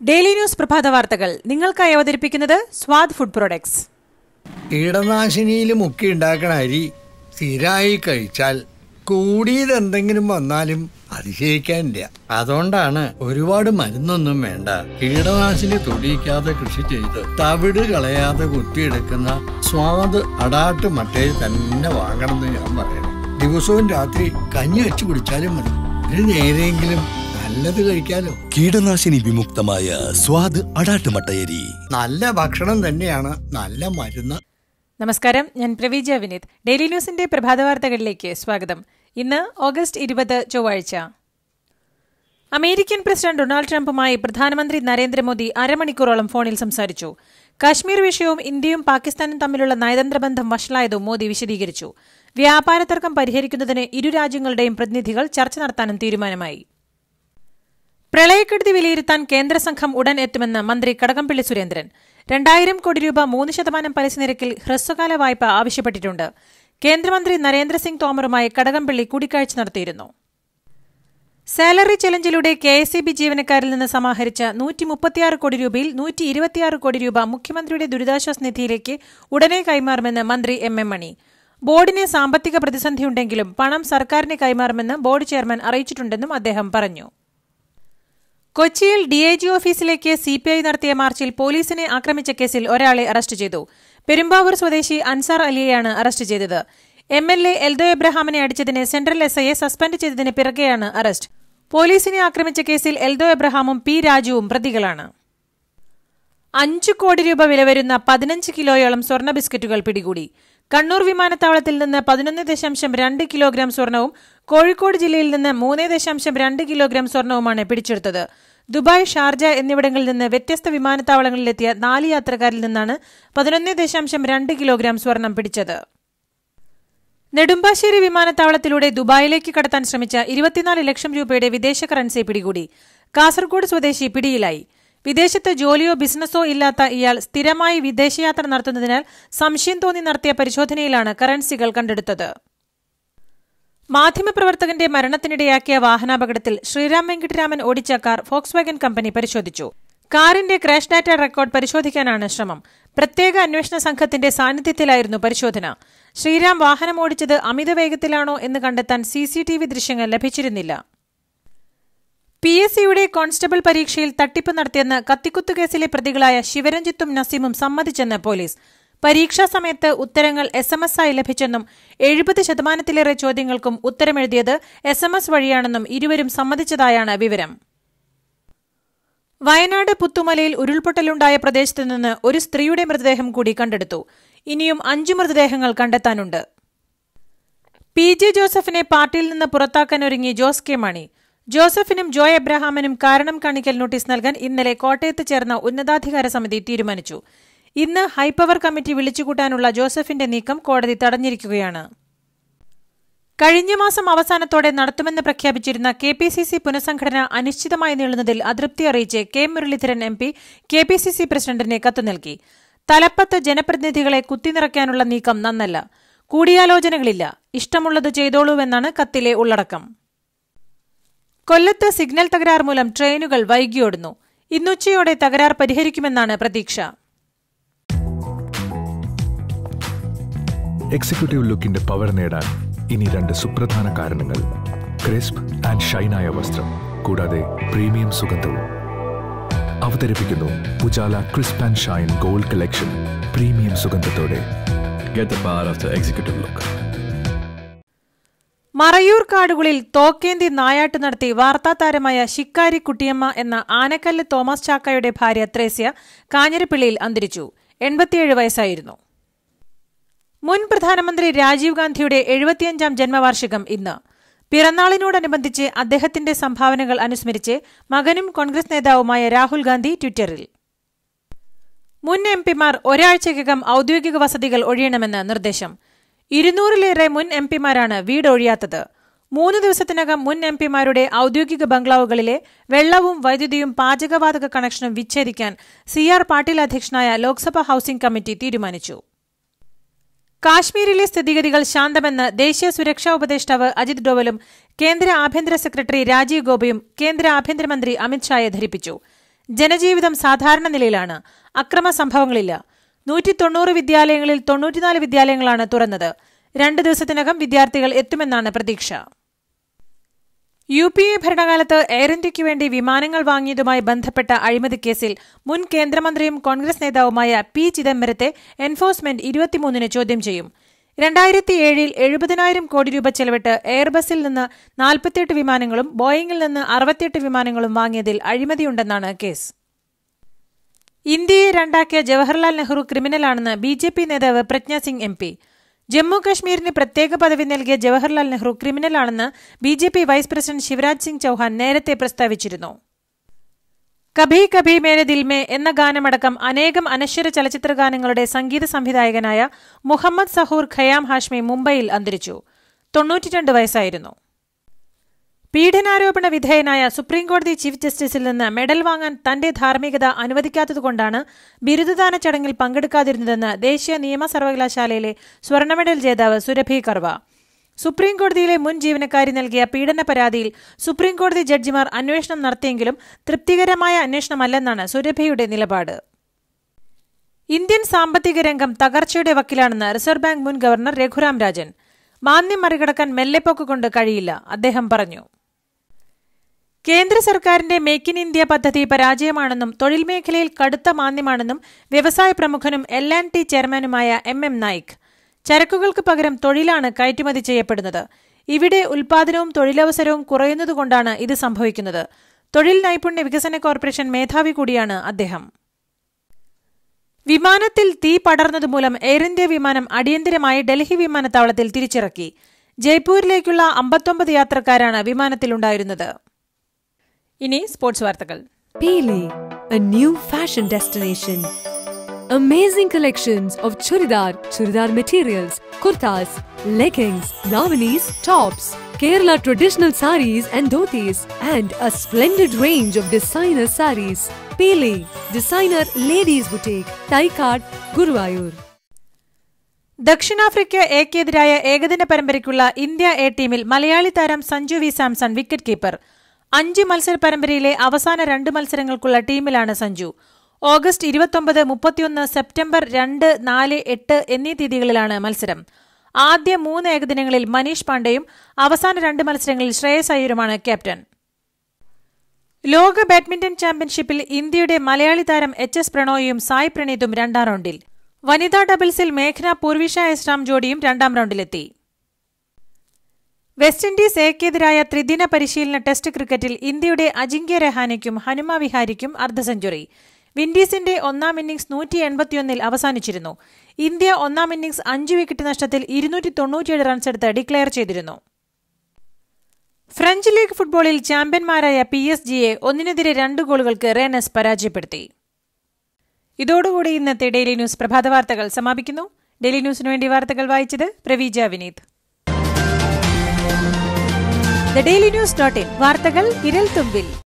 Daily news പ്രഭാത വാർത്തകൾ നിങ്ങൾക്കായി അവതരിപ്പിക്കുന്നത് സ്വാദ് ഫുഡ് പ്രൊഡക്ട്സ് കീടനാശിനിയിൽ മുക്കി ഉണ്ടാക്കണ അരി സ്ഥിരമായി കഴിച്ചാൽ കൂടിയത് എന്തെങ്കിലും വന്നാലും അതിശയിക്കാനില്ല അതുകൊണ്ടാണ് ഒരുപാട് മരുന്നൊന്നും വേണ്ട കീടനാശിനി തൊടിയിക്കാതെ കൃഷി ചെയ്ത് തവിട് കളയാതെ കുത്തിയെടുക്കുന്ന സ്വാദ് അടാട്ട് മട്ടയിൽ തന്നെ വാങ്ങണമെന്ന് ഞാൻ പറയണം ദിവസവും രാത്രി കഞ്ഞി വെച്ച് കുടിച്ചാലും മതി ഒരു നേരെയെങ്കിലും നല്ലത് കഴിക്കാലോ കീടനാശിനി വിമുക്തമായ സ്വാദ് അടാട്ടുമട്ടയരി നല്ല ഭക്ഷണം തന്നെയാണ് നല്ല മരുന്ന് നമസ്കാരം ഞാൻ പ്രവീജ വിനീത് ഡെയിലി ന്യൂസിന്റെ പ്രഭാത വാർത്തകളിലേക്ക് സ്വാഗതം ഇന്ന് ഓഗസ്റ്റ് ഇരുപത് ചൊവ്വാഴ്ച അമേരിക്കൻ പ്രസിഡന്റ് ഡൊണാൾഡ് ട്രംപുമായി പ്രധാനമന്ത്രി നരേന്ദ്രമോദി അരമണിക്കൂറോളം ഫോണിൽ സംസാരിച്ചു കാശ്മീർ വിഷയവും ഇന്ത്യയും പാകിസ്ഥാനും തമ്മിലുള്ള നയതന്ത്ര ബന്ധം വഷളായതും മോദി വിശദീകരിച്ചു വ്യാപാര തർക്കം പരിഹരിക്കുന്നതിന് ഇരു രാജ്യങ്ങളുടെയും പ്രതിനിധികൾ ചർച്ച നടത്താനും തീരുമാനമായി പ്രളയക്കെടുതി വിലയിരുത്താൻ കേന്ദ്ര സംഘം ഉടൻ എത്തുമെന്ന് മന്ത്രി കടകംപള്ളി സുരേന്ദ്രൻ രണ്ടായിരം കോടി രൂപ മൂന്ന് ശതമാനം പലിശ നിരക്കിൽ ഹ്രസ്വകാല വായ്പ ആവശ്യപ്പെട്ടിട്ടുണ്ട് കേന്ദ്രമന്ത്രി നരേന്ദ്രസിംഗ് തോമറുമായി കടകംപള്ളി കൂടിക്കാഴ്ച നടത്തിയിരുന്നു സാലറി ചലഞ്ചിലൂടെ കെ എസ് ഇ ബി ജീവനക്കാരിൽ നിന്ന് സമാഹരിച്ച നൂറ്റി മുപ്പത്തിയാറ് കോടി രൂപയിൽ നൂറ്റി ഇരുപത്തിയാറ് കോടി രൂപ മുഖ്യമന്ത്രിയുടെ ദുരിതാശ്വാസ നിധിയിലേക്ക് ഉടനെ കൈമാറുമെന്ന് മന്ത്രി എം എം മണി ബോർഡിന് സാമ്പത്തിക പ്രതിസന്ധിയുണ്ടെങ്കിലും പണം സർക്കാരിന് കൈമാറുമെന്ന് ബോർഡ് ചെയർമാൻ അറിയിച്ചിട്ടുണ്ടെന്നും അദ്ദേഹം പറഞ്ഞു കൊച്ചിയിൽ ഡിഐജി ഓഫീസിലേക്ക് സിപിഐ നടത്തിയ മാർച്ചിൽ പോലീസിനെ ആക്രമിച്ച കേസിൽ ഒരാളെ അറസ്റ്റ് ചെയ്തു പെരുമ്പാവൂർ സ്വദേശി അൻസാർ അലിയെയാണ് അറസ്റ്റ് ചെയ്തത് എം എൽ എ എൽദോ എബ്രഹാമിനെ അടിച്ചതിന് സെൻട്രൽ എസ് ഐയെ സസ്പെൻഡ് ചെയ്തതിന് പിറകെയാണ് അറസ്റ്റ് പോലീസിനെ ആക്രമിച്ച കേസിൽ എൽദോ എബ്രഹാമും പി രാജുവും പ്രതികളാണ് അഞ്ചു കോടി രൂപ വില വരുന്ന പതിനഞ്ച് കിലോയോളം സ്വർണ്ണ ബിസ്ക്കറ്റുകൾ പിടികൂടി കണ്ണൂർ വിമാനത്താവളത്തിൽ നിന്ന് പതിനൊന്ന് ദശാംശം രണ്ട് കിലോഗ്രാം സ്വർണവും കോഴിക്കോട് ജില്ലയിൽ നിന്ന് മൂന്ന് ദശാംശം രണ്ട് കിലോഗ്രാം സ്വർണവുമാണ് പിടിച്ചെടുത്തത് ദുബായ് ഷാർജ എന്നിവിടങ്ങളിൽ നിന്ന് വ്യത്യസ്ത വിമാനത്താവളങ്ങളിലെത്തിയ നാല് യാത്രക്കാരിൽ നിന്നാണ് പതിനൊന്ന് ദശാംശം രണ്ട് കിലോഗ്രാം സ്വർണം പിടിച്ചത് നെടുമ്പാശ്ശേരി വിമാനത്താവളത്തിലൂടെ ദുബായിലേക്ക് കടത്താൻ ശ്രമിച്ച ഇരുപത്തിനാല് ലക്ഷം രൂപയുടെ വിദേശ കറൻസി പിടികൂടി കാസർഗോഡ് സ്വദേശി പിടിയിലായി വിദേശത്ത് ജോലിയോ ബിസിനസ്സോ ഇല്ലാത്ത ഇയാൾ സ്ഥിരമായി വിദേശയാത്ര നടത്തുന്നതിനാൽ സംശയം തോന്നി നടത്തിയ പരിശോധനയിലാണ് കറൻസികൾ കണ്ടെടുത്തത് മാധ്യമപ്രവർത്തകന്റെ മരണത്തിനിടയാക്കിയ വാഹനാപകടത്തിൽ ശ്രീറാം വെങ്കിട്ടരാമൻ ഓടിച്ച കാർ ഫോക്സ് വാഗൻ കമ്പനി പരിശോധിച്ചു കാറിന്റെ ക്രാഷ് ഡാറ്റ റെക്കോർഡ് പരിശോധിക്കാനാണ് ശ്രമം പ്രത്യേക അന്വേഷണ സംഘത്തിന്റെ സാന്നിധ്യത്തിലായിരുന്നു പരിശോധന ശ്രീറാം വാഹനം ഓടിച്ചത് അമിത വേഗത്തിലാണോ എന്ന് കണ്ടെത്താൻ സിസിടിവി ദൃശ്യങ്ങൾ ലഭിച്ചിരുന്നില്ല പി എസ് സിയുടെ കോൺസ്റ്റബിൾ പരീക്ഷയിൽ തട്ടിപ്പ് നടത്തിയെന്ന് കത്തിക്കുത്തു കേസിലെ പ്രതികളായ ശിവരഞ്ജിത്തും നസീമും സമ്മതിച്ചെന്ന് പോലീസ് പരീക്ഷാ സമയത്ത് ഉത്തരങ്ങൾ എസ് എം എസ് ആയി ലഭിച്ചെന്നും എഴുപത് ശതമാനത്തിലേറെ ചോദ്യങ്ങൾക്കും ഉത്തരമെഴുതിയത് എസ് എം എസ് വഴിയാണെന്നും ഇരുവരും സമ്മതിച്ചതായാണ് വിവരം വയനാട് പുത്തുമലയിൽ ഉരുൾപൊട്ടലുണ്ടായ പ്രദേശത്തു നിന്ന് ഒരു സ്ത്രീയുടെ മൃതദേഹം കൂടി കണ്ടെടുത്തു ഇനിയും അഞ്ചു മൃതദേഹങ്ങൾ കണ്ടെത്താനുണ്ട് പി ജെ ജോസഫിനെ പാർട്ടിയിൽ നിന്ന് പുറത്താക്കാനൊരുങ്ങി ജോസ് കെ മാണി ജോസഫിനും ജോയ് എബ്രഹാമിനും കാരണം കാണിക്കൽ നോട്ടീസ് നൽകാൻ ഇന്നലെ കോട്ടയത്ത് ചേർന്ന ഉന്നതാധികാര സമിതി തീരുമാനിച്ചു ഇന്ന് ഹൈപ്പവർ കമ്മിറ്റി വിളിച്ചുകൂട്ടാനുള്ള ജോസഫിന്റെ നീക്കം കോടതി തടഞ്ഞിരിക്കുകയാണ് കഴിഞ്ഞ മാസം അവസാനത്തോടെ നടത്തുമെന്ന് പ്രഖ്യാപിച്ചിരുന്ന കെ പി സി സി പുനഃസംഘടന അനിശ്ചിതമായി നീളുന്നതിൽ അതൃപ്തി അറിയിച്ച് K Muraleedharan M P K P C C പ്രസിഡന്റിന് കത്ത് നൽകി തലപ്പത്ത് ജനപ്രതിനിധികളെ കുത്തിനിറയ്ക്കാനുള്ള നീക്കം നന്നല്ല കൂടിയാലോചനകളില്ല ഇഷ്ടമുള്ളത് ചെയ്തോളൂവെന്നാണ് കത്തിലെ ഉള്ളടക്കം കൊല്ലത്ത് സിഗ്നൽ തകരാർ മൂലം ട്രെയിനുകൾ വൈകിയോടുന്നു ഇന്നുച്ചയോടെ തകരാർ പരിഹരിക്കുമെന്നാണ് പ്രതീക്ഷ എക്സിക്യൂട്ടീവ് ലുക്കിന്റെ പവർ നേടാൻ ഇനി രണ്ട് സുപ്രധാന കാരണങ്ങൾ ക്രിസ്പ് ആൻഡ് ഷൈനായ വസ്ത്രം കൂടാതെ പ്രീമിയം സുഗന്ധവും അവതരിപ്പിക്കുന്നു Ujala crisp and shine gold collection premium സുഗന്ധത്തോടെ Get the power of the executive look. Marayoor കാടുകളിൽ തോക്കേന്തി നായാട്ട് നടത്തി വാർത്താതാരമായ ശിക്കാരി കുട്ടിയമ്മ എന്ന ആനക്കല്ല് തോമസ് ചാക്കയുടെ ഭാര്യ ത്രേസ്യ കാഞ്ഞിരപ്പള്ളിയിൽ അന്തരിച്ചു എൺപത്തിയേഴ് വയസ്സായിരുന്നു മുൻ പ്രധാനമന്ത്രി രാജീവ് ഗാന്ധിയുടെ എഴുപത്തിയഞ്ചാം ജന്മവാർഷികം ഇന്ന് പിറന്നാളിനോടനുബന്ധിച്ച് അദ്ദേഹത്തിന്റെ സംഭാവനകൾ അനുസ്മരിച്ച് മകനും കോൺഗ്രസ് നേതാവുമായ രാഹുൽ ഗാന്ധി ട്വിറ്ററിൽ മുൻ എം പിമാർ ഒരാഴ്ചയ്ക്കകം ഔദ്യോഗിക വസതികൾ ഒഴിയണമെന്ന് നിർദ്ദേശം ഇരുന്നൂറിലേറെ മുൻ എം പിമാരാണ് വീട് ഒഴിയാത്തത് മൂന്ന് ദിവസത്തിനകം മുൻ എം പിമാരുടെ ഔദ്യോഗിക ബംഗ്ലാവുകളിലെ വെള്ളവും വൈദ്യുതിയും പാചകവാതക കണക്ഷനും വിച്ഛേദിക്കാൻ സി ആർ പാട്ടീൽ അധ്യക്ഷനായ ലോക്സഭാ ഹൌസിംഗ് കമ്മിറ്റി തീരുമാനിച്ചു കാശ്മീരിലെ സ്ഥിതിഗതികൾ ശാന്തമെന്ന് ദേശീയ സുരക്ഷാ ഉപദേഷ്ടാവ് അജിത് ഡോവലും കേന്ദ്ര ആഭ്യന്തര സെക്രട്ടറി രാജീവ് ഗോപയും കേന്ദ്ര ആഭ്യന്തരമന്ത്രി അമിത്ഷായെ ധരിപ്പിച്ചു ജനജീവിതം സാധാരണ നിലയിലാണ് അക്രമ സംഭവങ്ങളില്ല നൂറ്റി തൊണ്ണൂറ് വിദ്യാലയങ്ങളിൽ തൊണ്ണൂറ്റിനാല് വിദ്യാലയങ്ങളാണ് തുറന്നത് രണ്ട് ദിവസത്തിനകം വിദ്യാർത്ഥികൾ എത്തുമെന്നാണ് പ്രതീക്ഷ യു പി എ ഭരണകാലത്ത് എയർ ഇന്ത്യയ്ക്ക് വേണ്ടി വിമാനങ്ങൾ വാങ്ങിയതുമായി ബന്ധപ്പെട്ട അഴിമതി കേസിൽ മുൻ കേന്ദ്രമന്ത്രിയും കോൺഗ്രസ് നേതാവുമായ പി ചിദംബരത്തെ എൻഫോഴ്സ്മെന്റ് ഇരുപത്തിമൂന്നിന് ചോദ്യം ചെയ്യും രണ്ടായിരത്തി ഏഴിൽ എഴുപതിനായിരം കോടി രൂപ ചെലവിട്ട് എയർബസിൽ നിന്ന് നാൽപ്പത്തിയെട്ട് വിമാനങ്ങളും ബോയിങ്ങിൽ നിന്ന് അറുപത്തിയെട്ട് വിമാനങ്ങളും വാങ്ങിയതിൽ അഴിമതിയുണ്ടെന്നാണ് കേസ് ഇന്ത്യയെ രണ്ടാക്കിയ ജവഹർലാൽ നെഹ്റു ക്രിമിനലാണെന്ന് ബി ജെ പി നേതാവ് പ്രജ്ഞ സിംഗ് എം പി ജമ്മു കശ്മീരിന് പ്രത്യേക പദവി നൽകിയ ജവഹർലാൽ നെഹ്റു ക്രിമിനലാണെന്ന് B J P vice president Shivraj Singh Chouhan നേരത്തെ പ്രസ്താവിച്ചിരുന്നു കഭി കഭി മേരെ ദിൽ മേ എന്ന ഗാനമടക്കം അനേകം അനശ്വര ചലച്ചിത്ര ഗാനങ്ങളുടെ സംഗീത സംവിധായകനായ മുഹമ്മദ് സഹൂർ ഖയാം ഹാഷ്മി മുംബൈയിൽ അന്തരിച്ചു തൊണ്ണൂറ്റിരണ്ട് വയസ്സായിരുന്നു പീഡനാരോപണ വിധേയനായ സുപ്രീംകോടതി ചീഫ് ജസ്റ്റിസിൽ നിന്ന് മെഡൽ വാങ്ങാൻ തന്റെ ധാർമ്മികത അനുവദിക്കാത്തതുകൊണ്ടാണ് ബിരുദദാന ചടങ്ങിൽ പങ്കെടുക്കാതിരുന്നതെന്ന് ദേശീയ നിയമ സർവകലാശാലയിലെ സ്വർണ്ണ മെഡൽ ജേതാവ് സുരഭി കർവ സുപ്രീംകോടതിയിലെ മുൻ ജീവനക്കാരി നൽകിയ പീഡന പരാതിയിൽ സുപ്രീംകോടതി ജഡ്ജിമാർ അന്വേഷണം നടത്തിയെങ്കിലും തൃപ്തികരമായ അന്വേഷണമല്ലെന്നാണ് സുരഭിയുടെ നിലപാട് ഇന്ത്യൻ സാമ്പത്തിക രംഗം തകർച്ചയുടെ വക്കിലാണെന്ന് റിസർവ് ബാങ്ക് മുൻ ഗവർണർ രഘുറാം രാജൻ മാന്ദ്യം മറികടക്കാൻ മെല്ലെപ്പോക്ക് കൊണ്ട് കഴിയില്ല അദ്ദേഹം പറഞ്ഞു കേന്ദ്ര സർക്കാരിന്റെ മേക്ക് ഇൻ ഇന്ത്യ പദ്ധതി പരാജയമാണെന്നും തൊഴിൽ മേഖലയിൽ കടുത്ത മാന്ദ്യമാണെന്നും വ്യവസായ പ്രമുഖനും എൽ ആൻഡ് ടി ചെയർമാനുമായ എം എം നായിക് ചരക്കുകൾക്ക് പകരം തൊഴിലാണ് കയറ്റുമതി ചെയ്യപ്പെടുന്നത് ഇവിടെ ഉൽപാദനവും തൊഴിലവസരവും കുറയുന്നതുകൊണ്ടാണ് ഇത് സംഭവിക്കുന്നത് തൊഴിൽ നൈപുണ്യ വികസന കോർപ്പറേഷൻ മേധാവി കൂടിയാണ് അദ്ദേഹം വിമാനത്തിൽ തീ പടർന്നതുമൂലം എയർ ഇന്ത്യ വിമാനം അടിയന്തരമായി ഡൽഹി വിമാനത്താവളത്തിൽ തിരിച്ചിറക്കി ജയ്പൂരിലേക്കുള്ള അമ്പത്തൊമ്പത് യാത്രക്കാരാണ് വിമാനത്തിലുണ്ടായിരുന്നത് ഇനി സ്പോർട്സ് വാർത്തകൾ Pele, a new fashion destination. Amazing collections of churidar, churidar materials, kurtas, leggings, navanis, tops, Kerala traditional saris and dhotis, and a splendid range of designer saris. Pele, designer ladies boutique, Taikad, Guruvayur. ദക്ഷിണാഫ്രിക്ക എക്കെതിരായ ഏകദിന പരമ്പരയ്ക്കുള്ള India A ടീമിൽ മലയാളി താരം Sanju V Samson wicket keeper അഞ്ച് മത്സര പരമ്പരയിലെ അവസാന രണ്ട് മത്സരങ്ങൾക്കുള്ള ടീമിലാണ് Sanju August ഇരുപത്തൊമ്പത് മുപ്പത്തിയൊന്ന് സെപ്റ്റംബർ രണ്ട് നാല് എട്ട് എന്നീ തീയതികളിലാണ് മത്സരം ആദ്യ മൂന്ന് ഏകദിനങ്ങളിൽ മനീഷ് പാണ്ഡെയും അവസാന രണ്ട് മത്സരങ്ങളിൽ ശ്രേയസ് അയ്യരുമാണ് ക്യാപ്റ്റൻ ലോക ബാഡ്മിന്റൺ ചാമ്പ്യൻഷിപ്പിൽ ഇന്ത്യയുടെ മലയാളി താരം എച്ച് എസ് പ്രണോയും സായ് പ്രണീതും രണ്ടാം റൗണ്ടിൽ വനിതാ ഡബിൾസിൽ മേഘ്ന പൂർവിഷ എസ്റാം ജോഡിയും രണ്ടാം റൗണ്ടിലെത്തി വെസ്റ്റ് ഇൻഡീസ് എക്കെതിരായ ത്രിദിന പരിശീലന ടെസ്റ്റ് ക്രിക്കറ്റിൽ ഇന്ത്യയുടെ അജിങ്ക്യ രഹാനെയ്ക്കും ഹനുമ വിഹാരിക്കും അർദ്ധ സെഞ്ചുറി വിൻഡീസിന്റെ ഒന്നാം ഇന്നിംഗ്സ് നൂറ്റി എൺപത്തിയൊന്നിൽ അവസാനിച്ചിരുന്നു ഇന്ത്യ ഒന്നാം ഇന്നിംഗ്സ് അഞ്ച് വിക്കറ്റ് നഷ്ടത്തിൽ ഇരുന്നൂറ്റി തൊണ്ണൂറ്റിയേഴ് റൺസെടുത്ത് ഡിക്ലെയർ ചെയ്തിരുന്നു ഫ്രഞ്ച് ലീഗ് ഫുട്ബോളിൽ ചാമ്പ്യന്മാരായ പി എസ് ജിയെ ഒന്നിനെതിരെ രണ്ട് ഗോളുകൾക്ക് റേനസ് പരാജയപ്പെടുത്തി ഇതോടുകൂടി ഇന്നത്തെ ഡെയിലി ന്യൂസ് പ്രഭാത വാർത്തകൾ സമാപിക്കുന്നു ഡെയിലി ന്യൂസിനു വേണ്ടി വാർത്തകൾ വായിച്ചത് Praveeja Vineeth the daily news dot in വാർത്തകൾ വിരൽ തുമ്പിൽ